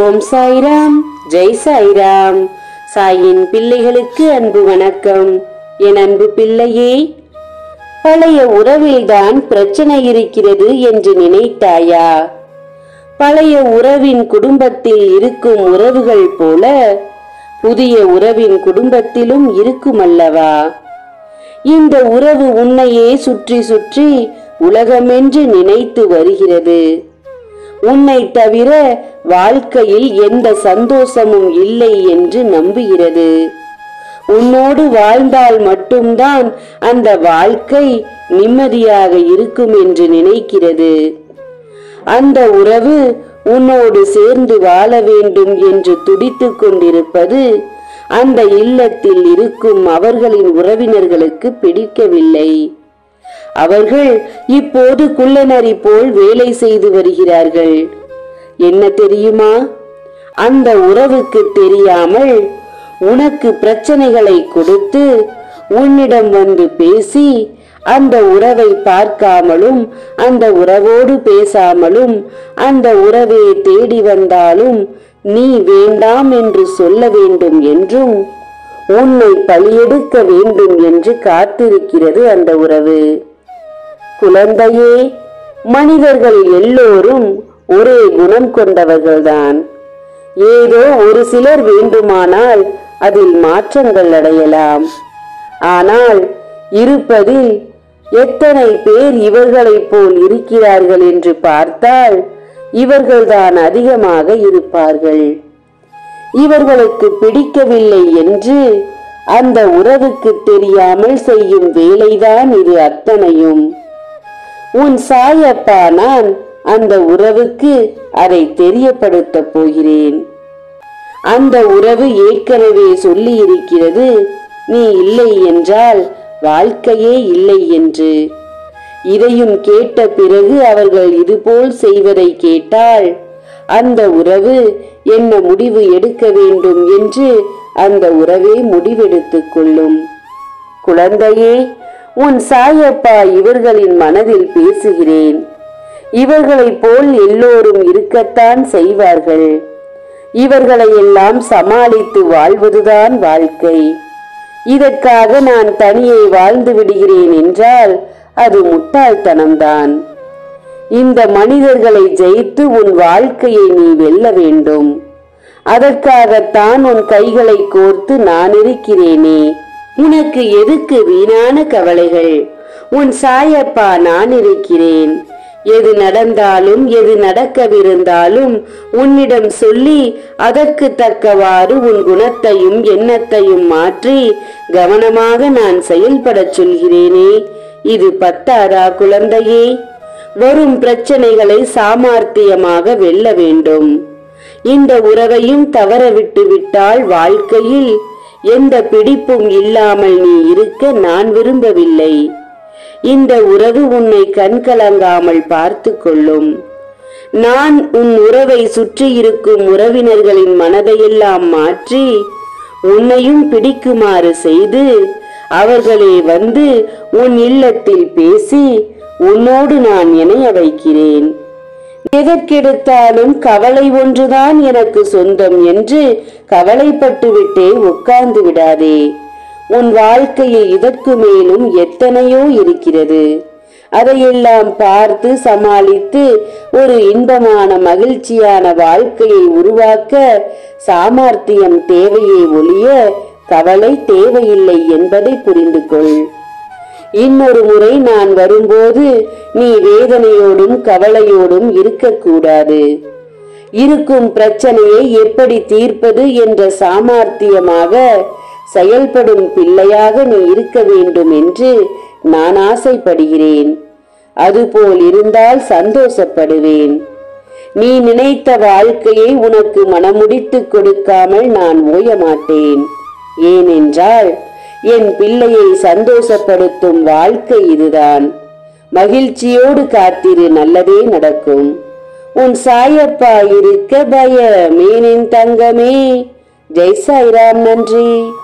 ஓம் சாய்ராம் ஜெய் சாய்ராம் சாயின் பிள்ளைகளுக்கு அன்பு வணக்கம் என் அன்பு பிள்ளையே பழைய உறவில்தான் பிரச்சனை இருக்கிறது என்று நினைத்தாயா பழைய உறவின் குடும்பத்தில் இருக்கும் உறவுகள் போல புதிய உறவின் குடும்பத்திலும் இருக்குமல்லவா இந்த உறவு உன்னையே சுற்றி சுற்றி உலகமென்று நினைத்து வருகிறது உன்னை தவிர வாழ்க்கையில் எந்த சந்தோஷமும் இல்லை என்று நம்புகிறது உன்னோடு வாழ்ந்தால் மட்டும்தான் அந்த வாழ்க்கை நிம்மதியாக இருக்கும் என்று நினைக்கிறது அந்த உறவு உன்னோடு சேர்ந்து வாழ வேண்டும் என்று துடித்துக் கொண்டிருப்பது அந்த இல்லத்தில் இருக்கும் அவர்களின் உறவினர்களுக்கு பிடிக்கவில்லை அவர்கள் இப்போது குள்ளநரி போல் வேலை செய்து வருகிறார்கள் என்ன தெரியுமா அந்த உறவுக்கு தெரியாமல் உனக்கு பிரச்சனைகளை கொடுத்து உன்னிடம் வந்து பேசி அந்த உறவை பார்க்காமலும் அந்த உறவோடு பேசாமலும் அந்த உறவை தேடி வந்தாலும் நீ வேண்டாம் என்று சொல்ல வேண்டும் என்றும் உன்னை பழியெடுக்க வேண்டும் என்று காத்திருக்கிறது அந்த உறவு குழந்தையே மனிதர்கள் எல்லோரும் ஒரே குணம் கொண்டவர்கள்தான் ஏதோ ஒரு சிலர் வேண்டுமானால் அதில் மாற்றங்கள் அடையலாம் ஆனால் இருப்பதில் எத்தனை பேர் இவர்களைப் போல் இருக்கிறார்கள் என்று பார்த்தால் இவர்கள்தான் அதிகமாக இருப்பார்கள் இவர்களுக்கு பிடிக்கவில்லை என்று அந்த உறவுக்கு தெரியாமல் செய்யும் வேலைதான் இது அத்தனையும் உன் சாயப்பா நான் அந்த உறவுக்கு அதை தெரியப்படுத்தப் போகிறேன் அந்த உறவு ஏற்கனவே சொல்லி இருக்கிறது நீ இல்லை என்றால் வாழ்க்கையே இல்லை என்று இதையும் கேட்ட பிறகு அவர்கள் இதுபோல் செய்வதை கேட்டால் அந்த உறவு என்ன முடிவு எடுக்க வேண்டும் என்று அந்த உறவே முடிவெடுத்துக் கொள்ளும் குழந்தையே உன் சாயப்பா இவர்களின் மனதில் பேசுகிறேன் இவர்களைப் போல் எல்லோரும் இருக்கத்தான் செய்வார்கள் இவர்களை எல்லாம் சமாளித்து வாழ்வதுதான் வாழ்க்கை இதற்காக நான் தனியே வாழ்ந்து விடுகிறேன் என்றால் அது முட்டாள்தனம்தான் இந்த மனிதர்களை ஜெயித்து உன் வாழ்க்கையை நீ வெல்ல வேண்டும் அதற்காகத்தான் உன் கைகளை கோர்த்து நான் இருக்கிறேனே உனக்கு எதுக்கு வீணான கவலைகள் உன் சாயப்பா நான் இருக்கிறேன் எது நடந்தாலும் எது நடக்கவிருந்தாலும் உன்னிடம் சொல்லி அதற்கு தக்கவாறு உன் குணத்தையும் எண்ணத்தையும் மாற்றி கவனமாக நான் செயல்படச் சொல்கிறேனே இது பத்தாதா குழந்தையே வரும் பிரச்சனைகளை சாமார்த்தியமாக வெல்ல வேண்டும் இந்த உறவையும் தவற விட்டு விட்டால் வாழ்க்கையில் எந்த பிடிப்பும் இல்லாமல் நீ இருக்க நான் விரும்பவில்லை இந்த உறவு உன்னை கண்கலங்காமல் பார்த்து கொள்ளும் நான் உன் உறவை சுற்றி இருக்கும் உறவினர்களின் மனதையெல்லாம் மாற்றி உன்னையும் பிடிக்குமாறு செய்து அவர்களே வந்து உன் இல்லத்தில் பேசி உன்னோடு நான் இணைய வைக்கிறேன் எதற்கெடுத்தாலும் கவலை ஒன்றுதான் எனக்கு சொந்தம் என்று கவலைப்பட்டு விட்டே உட்கார்ந்து விடாதே உன் வாழ்க்கையில் இதற்கு மேலும் எத்தனையோ இருக்கிறது அதையெல்லாம் பார்த்து சமாளித்து ஒரு இன்பமான மகிழ்ச்சியான வாழ்க்கையை உருவாக்க சாமர்த்தியம் தேவையே ஒழிய கவலை தேவையில்லை என்பதை புரிந்து கொள் இன்னொரு முறை நான் வரும்போது நீ வேதனையோடும் கவலையோடும் இருக்கக்கூடாது இருக்கும் பிரச்சனையை எப்படி தீர்ப்பது என்ற சாமர்த்தியமாக செயல்படும் பிள்ளையாக நீ இருக்க வேண்டும் என்று நான் ஆசைப்படுகிறேன் அதுபோல் இருந்தால் சந்தோஷப்படுவேன் நீ நினைத்த வாழ்க்கையை உனக்கு மனமுடித்து கொடுக்காமல் நான் ஓய மாட்டேன் ஏனென்றால் என் பிள்ளையை சந்தோஷப்படுத்தும் வாழ்க்கை இதுதான் மகிழ்ச்சியோடு காத்திரு நல்லதே நடக்கும் உன் சாயப்பா இருக்க பயமேனின் தங்கமே ஜெய் சாய்ராம் நன்றி